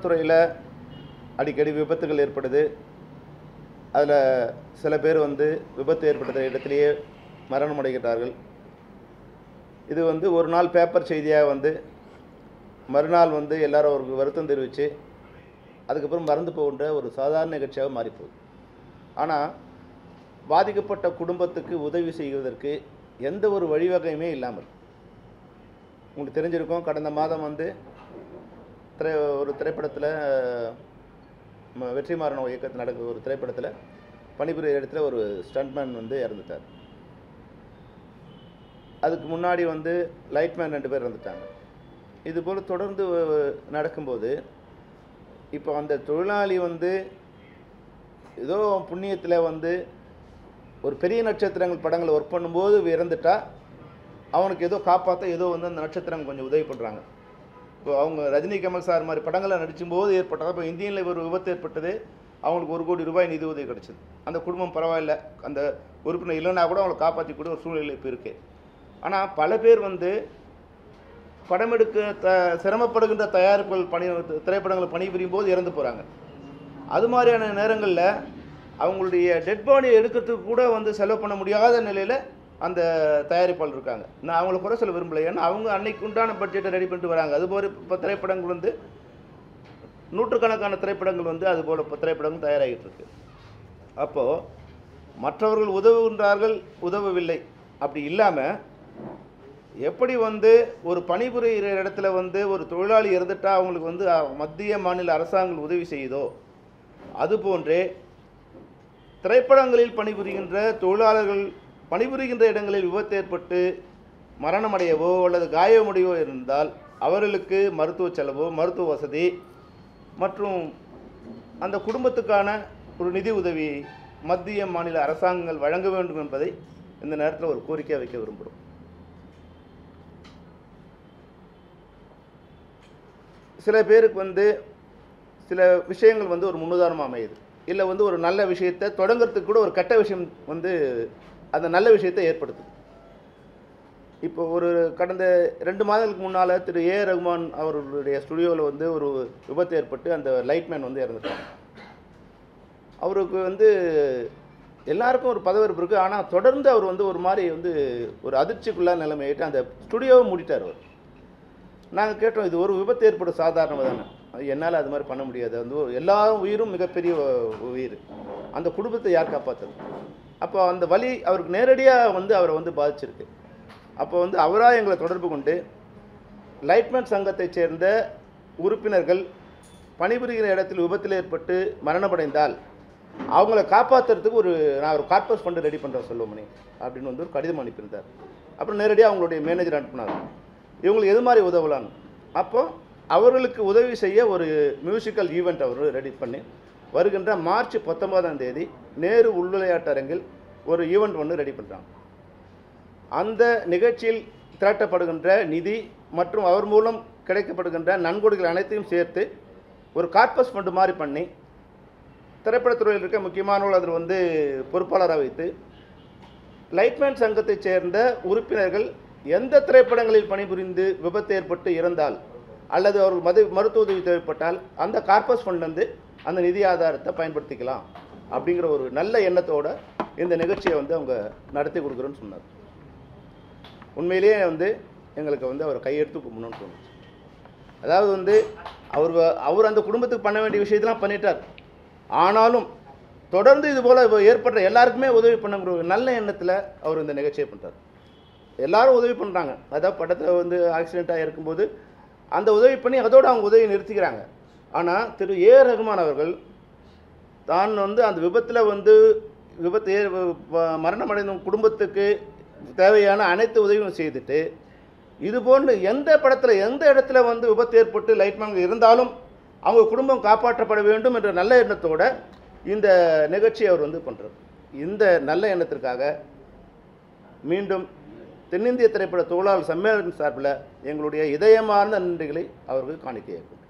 துறையில் அடிக்கடி விபத்துகள் ஏற்படுது அதில் சில பேர் வந்து விபத்து ஏற்பட்ட இடத்திலேயே மரணம் அடைகிறார்கள் இது வந்து ஒரு நாள் பேப்பர் செய்தியாக வந்து மறுநாள் வந்து எல்லாரும் அவருக்கு வருத்தம் தெரிவித்து அதுக்கப்புறம் மறந்து போகின்ற ஒரு சாதாரண நிகழ்ச்சியாக மாறிப்போகுது ஆனால் பாதிக்கப்பட்ட குடும்பத்துக்கு உதவி செய்வதற்கு எந்த ஒரு வழிவகையுமே இல்லாமல் உங்களுக்கு தெரிஞ்சிருக்கும் கடந்த மாதம் வந்து திரை ஒரு திரைப்படத்தில் ம- வெற்றிமாறன் இயக்கத்தில் நடக்கிற ஒரு திரைப்படத்தில் பணிபுரிய இடத்துல ஒரு ஸ்டண்ட்மேன் வந்து இறந்துட்டார் அதுக்கு முன்னாடி வந்து லைட்மேன் ரெண்டு பேர் இறந்துட்டாங்க இது போல் தொடர்ந்து அஹ், நடக்கும்போது இப்போ அந்த தொழிலாளி வந்து ஏதோ புண்ணியத்தில் வந்து ஒரு பெரிய நட்சத்திரங்கள் படங்களை ஒர்க் பண்ணும்போது இறந்துட்டா அவனுக்கு ஏதோ காப்பாற்ற ஏதோ வந்து அந்த நட்சத்திரம் கொஞ்சம் உதவி பண்ணுறாங்க இப்போ அவங்க ரஜினி கமல் சார் மாதிரி படங்களை நடிக்கும்போது ஏற்பட்டது இப்போ இந்தியனில் ஒரு விபத்து ஏற்பட்டது அவங்களுக்கு ஒரு கோடி ரூபாய் நிதி உதவி கிடைச்சது அந்த குடும்பம் பரவாயில்ல அந்த உறுப்பினர் இல்லைன்னா கூட அவங்களை காப்பாற்றி கூட ஒரு சூழ்நிலை இப்போ இருக்கு ஆனால் பல பேர் வந்து படம் எடுக்க த சிரமப்படுகின்ற தயாரிப்புகள் பணி திரைப்படங்களை பணிபுரியும் போது இறந்து போகிறாங்க அது மாதிரியான நேரங்களில் அவங்களுடைய டெட் பாடியை எடுக்கிறதுக்கு கூட வந்து செலவு பண்ண முடியாத நிலையில் அந்த தயாரிப்பாளர் இருக்காங்க நான் அவங்கள குறை சொல்ல விரும்பலை ஏன்னா அவங்க அன்னைக்கு உண்டான பட்ஜெட்டை ரெடி பண்ணிட்டு வராங்க அதுபோல் இப்போ திரைப்படங்கள் வந்து நூற்றுக்கணக்கான திரைப்படங்கள் வந்து அதுபோல் இப்போ திரைப்படங்கள் தயாராகிட்டு இருக்கு அப்போது மற்றவர்கள் உதவுகின்றார்கள் உதவவில்லை அப்படி இல்லாமல் எப்படி வந்து ஒரு பணிபுரிகிற இடத்துல வந்து ஒரு தொழிலாளி இறந்துட்டா அவங்களுக்கு வந்து அஹ், மத்திய மாநில அரசாங்கம் உதவி செய்யுதோ அதுபோன்றே திரைப்படங்களில் பணிபுரிகின்ற தொழிலாளர்கள் பணிபுரிகின்ற இடங்களில் விபத்து ஏற்பட்டு மரணமடையவோ அல்லது காயமடையவோ இருந்தால் அவர்களுக்கு மருத்துவ செலவோ மருத்துவ வசதி மற்றும் அந்த குடும்பத்துக்கான ஒரு நிதி உதவி மத்திய மாநில அரசாங்கங்கள் வழங்க வேண்டும் என்பதை இந்த நேரத்தில் ஒரு கோரிக்கையாக வைக்க விரும்புகிறோம் சில பேருக்கு வந்து சில விஷயங்கள் வந்து ஒரு முன்னுதாரணமாக அமையுது இல்லை வந்து ஒரு நல்ல விஷயத்தை தொடங்குறதுக்கு கூட ஒரு கெட்ட விஷயம் வந்து அந்த நல்ல விஷயத்தை ஏற்படுத்துது இப்போ ஒரு கடந்த ரெண்டு மாதங்களுக்கு முன்னால் திரு ஏ ரகுமான் அவர்களுடைய ஸ்டுடியோவில் வந்து ஒரு விபத்து ஏற்பட்டு அந்த லைட்மேன் வந்து இறந்துட்டாங்க அவருக்கு வந்து எல்லாருக்கும் ஒரு பதவியேற்பு இருக்குது ஆனால் தொடர்ந்து அவர் வந்து ஒரு மாதிரி வந்து ஒரு அதிர்ச்சிக்குள்ளான நிலைமையிட்டு அந்த ஸ்டுடியோவை மூடிட்டார் அவர் நாங்கள் கேட்டோம் இது ஒரு விபத்து ஏற்படும் சாதாரணமாக தானே அது என்னால் அது மாதிரி பண்ண முடியாது வந்து ஒரு- எல்லா உயிரும் மிகப்பெரிய உ- உயிர் அந்த குடும்பத்தை யார் காப்பாற்றுறது அப்போ அந்த வலி அவருக்கு நேரடியாக வந்து அவரை வந்து பாதிச்சிருக்கு அப்போ வந்து அவராக எங்களை தொடர்பு கொண்டு லைட்மேன் சங்கத்தைச் சேர்ந்த உறுப்பினர்கள் பணிபுரிகிற இடத்தில் விபத்தில் ஏற்பட்டு மரணமடைந்தால் அவங்கள காப்பாற்றுறதுக்கு ஒரு நான் ஒரு கார்பஸ் ஃபண்டு ரெடி பண்ணுறேன் சொல்லுமணி அப்படின்னு வந்து ஒரு கடிதம் அனுப்பியிருந்தார் அப்புறம் நேரடியாக அவங்களுடைய மேனேஜர் அனுப்புனார் இவங்களுக்கு எது மாதிரி உதவலான்னு அப்போ அவர்களுக்கு உதவி செய்ய ஒரு மியூசிக்கல் ஈவெண்ட் அவர் ரெடி பண்ணி வருகின்ற மார்ச் பத்தொன்பதாம் தேதி நேரு உள் விளையாட்டரங்கில் ஒரு ஈவெண்ட் ஒன்று ரெடி பண்ணுறாங்க அந்த நிகழ்ச்சியில் திரட்டப்படுகின்ற நிதி மற்றும் அவர் மூலம் கிடைக்கப்படுகின்ற நன்கொடைகள் அனைத்தையும் சேர்த்து ஒரு கார்பஸ் ஃபண்டு மாதிரி பண்ணி திரைப்படத்துறையில் இருக்க முக்கியமானவர்கள் அதில் வந்து பொறுப்பாளராக வைத்து லைட்மேன் சங்கத்தைச் சேர்ந்த உறுப்பினர்கள் எந்த திரைப்படங்களில் பணிபுரிந்து விபத்து ஏற்பட்டு இறந்தால் அல்லது அவர்கள் மது மருத்துவ உதவி தேவைப்பட்டால் அந்த கார்பஸ் ஃபண்ட் வந்து அந்த நிதி ஆதாரத்தை பயன்படுத்திக்கலாம் அப்படிங்கிற ஒரு நல்ல எண்ணத்தோட இந்த நிகழ்ச்சியை வந்து அவங்க நடத்தி கொடுக்குறோன்னு சொன்னார் உண்மையிலேயே வந்து எங்களுக்கு வந்து அவர் கையெடுத்து கும்பிடணும்னு தோணுச்சு அதாவது வந்து அவர் வ- அவர் அந்த குடும்பத்துக்கு பண்ண வேண்டிய விஷயத்தெல்லாம் பண்ணிட்டார் ஆனாலும் தொடர்ந்து இது போல் ஏற்படுற எல்லாருக்குமே உதவி பண்ணுங்கிற ஒரு நல்ல எண்ணத்தில் அவர் இந்த நிகழ்ச்சியை பண்ணுறார் எல்லாரும் உதவி பண்ணுறாங்க அதாவது படத்தில் வந்து ஆக்சிடெண்ட்டாக இருக்கும்போது அந்த உதவி பண்ணி அதோடு அவங்க உதவி நிறுத்திக்கிறாங்க ஆனால் திரு ஏ ரகுமான் அவர்கள் தான் வந்து அந்த விபத்தில் வந்து விபத்து ஏ வ- மரணமடைந்த குடும்பத்துக்கு தேவையான அனைத்து உதவியும் செய்துட்டு இது போன்று எந்த படத்தில் எந்த இடத்துல வந்து விபத்து ஏற்பட்டு லைட்மேன் இருந்தாலும் அவங்க குடும்பம் காப்பாற்றப்பட வேண்டும் என்ற நல்ல எண்ணத்தோட இந்த நிகழ்ச்சியை அவர் வந்து பண்ணுறார் இந்த நல்ல எண்ணத்திற்காக மீண்டும் தென்னிந்திய திரைப்பட தொழிலாளர் சம்மேளனம் சார்பில் எங்களுடைய இதயமார்ந்த நன்றிகளை அவர்கள் காணிக்கையாக்கும்